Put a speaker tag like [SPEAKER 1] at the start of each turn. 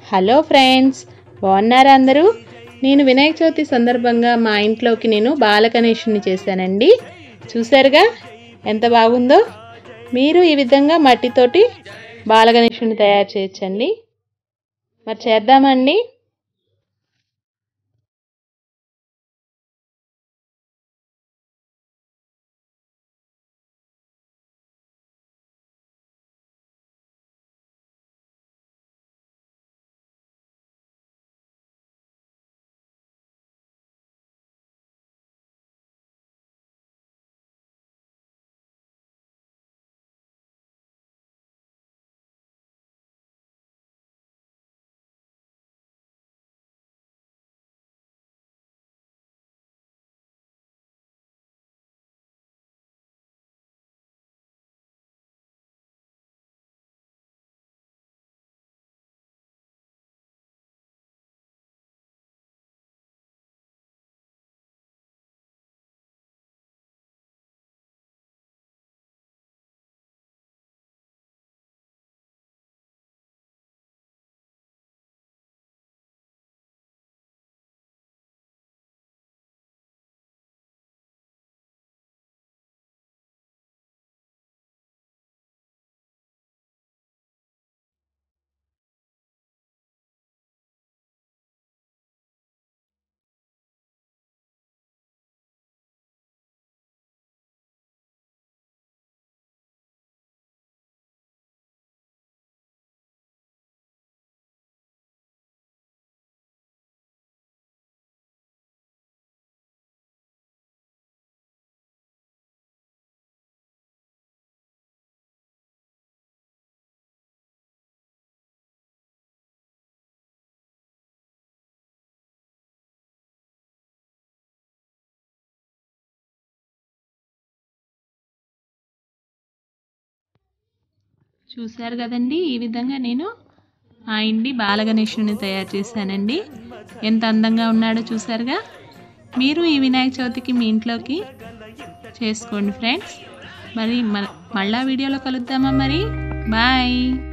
[SPEAKER 1] hello friends బాగున్నారా అందరూ నేను వినాయక చవితి సందర్భంగా మా ఇంట్లోకి నేను బాలగణేషుని చేశానండి చూసారుగా ఎంత బాగుందో మీరు ఈ విధంగా మట్టితోటి బాలగణేషుని తయారు చేయొచ్చండి మరి చేద్దామండి చూశారు కదండి ఈ విధంగా నేను ఆ ఇంటి బాలగణేశుని తయారు చేశానండి ఎంత అందంగా ఉన్నాడో చూసారుగా మీరు ఈ వినాయక చవితికి మీ ఇంట్లోకి చేసుకోండి ఫ్రెండ్స్ మరి మళ్ళా వీడియోలో కలుద్దామా మరి బాయ్